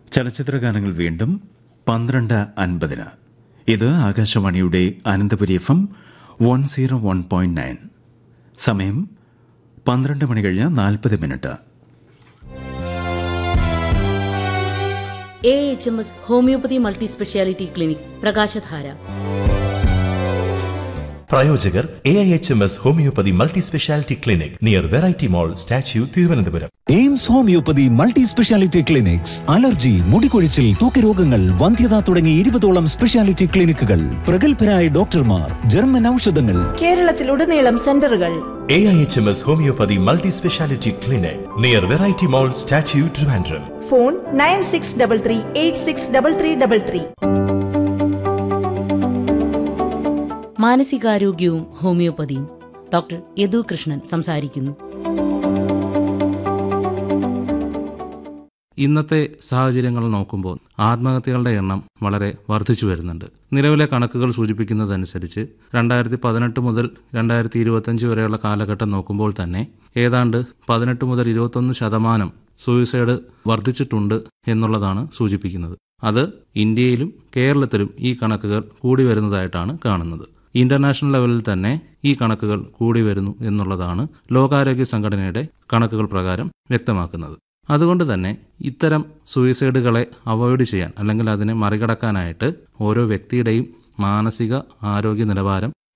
ചലച്ചിത്ര ഗാനങ്ങൾ വീണ്ടും പന്ത്രണ്ട് അൻപതിന് ഇത് ആകാശവാണിയുടെ Ananthapuri F M one zero one point nine സമയം പന്ത്രണ്ട് മണി കഴിഞ്ഞ് നാൽപ്പത് minute A H M S homoeopathy multi speciality clinic പ്രകാശധാര പ്രായോജകർ A I H M S homoeopathy multi speciality clinic near variety mall statue Thiruvananthapuram AIMS homoeopathy multi speciality clinics allergy മുടികൊഴിച്ചിൽ തൂക്കരോഗങ്ങൾ വന്ധ്യത തുടങ്ങി ഇരുപതോളം സ്പെഷ്യാലിറ്റി ക്ലിനിക്കുകൾ പ്രഗത്ഭരായ ഡോക്ടർമാർ ജർമ്മൻ ഔഷധങ്ങൾ കേരളത്തിലുടനീളം സെന്ററുകൾ A I H M S homoeopathy multi speciality clinic near variety mall statue Trivandrum phone nine six double three eight six double three double three മാനസികാരോഗ്യവും ഹോമിയോപ്പതിയും ഡോക്ടർ യദു കൃഷ്ണൻ സംസാരിക്കുന്നു ഇന്നത്തെ സാഹചര്യങ്ങൾ നോക്കുമ്പോൾ ആത്മഹത്യകളുടെ എണ്ണം വളരെ വർദ്ധിച്ചു വരുന്നുണ്ട് നിലവിലെ കണക്കുകൾ സൂചിപ്പിക്കുന്നതനുസരിച്ച് രണ്ടായിരത്തി പതിനെട്ട് മുതൽ രണ്ടായിരത്തി ഇരുപത്തഞ്ച് വരെയുള്ള കാലഘട്ടം നോക്കുമ്പോൾ തന്നെ ഏതാണ്ട് പതിനെട്ട് മുതൽ ഇരുപത്തൊന്ന് ശതമാനം സൂയിസൈഡ് വർദ്ധിച്ചിട്ടുണ്ട് എന്നുള്ളതാണ് സൂചിപ്പിക്കുന്നത് അത് ഇന്ത്യയിലും കേരളത്തിലും ഈ കണക്കുകൾ കൂടി വരുന്നതായിട്ടാണ് കാണുന്നത് ഇന്റർനാഷണൽ ലെവലിൽ തന്നെ ഈ കണക്കുകൾ കൂടി വരുന്നു എന്നുള്ളതാണ് ലോകാരോഗ്യ സംഘടനയുടെ കണക്കുകൾ പ്രകാരം വ്യക്തമാക്കുന്നത് അതുകൊണ്ട് തന്നെ ഇത്തരം സൂയിസൈഡുകളെ അവോയ്ഡ് ചെയ്യാൻ അല്ലെങ്കിൽ അതിനെ മറികടക്കാനായിട്ട് ഓരോ വ്യക്തിയുടെയും മാനസിക ആരോഗ്യ നിലവാരം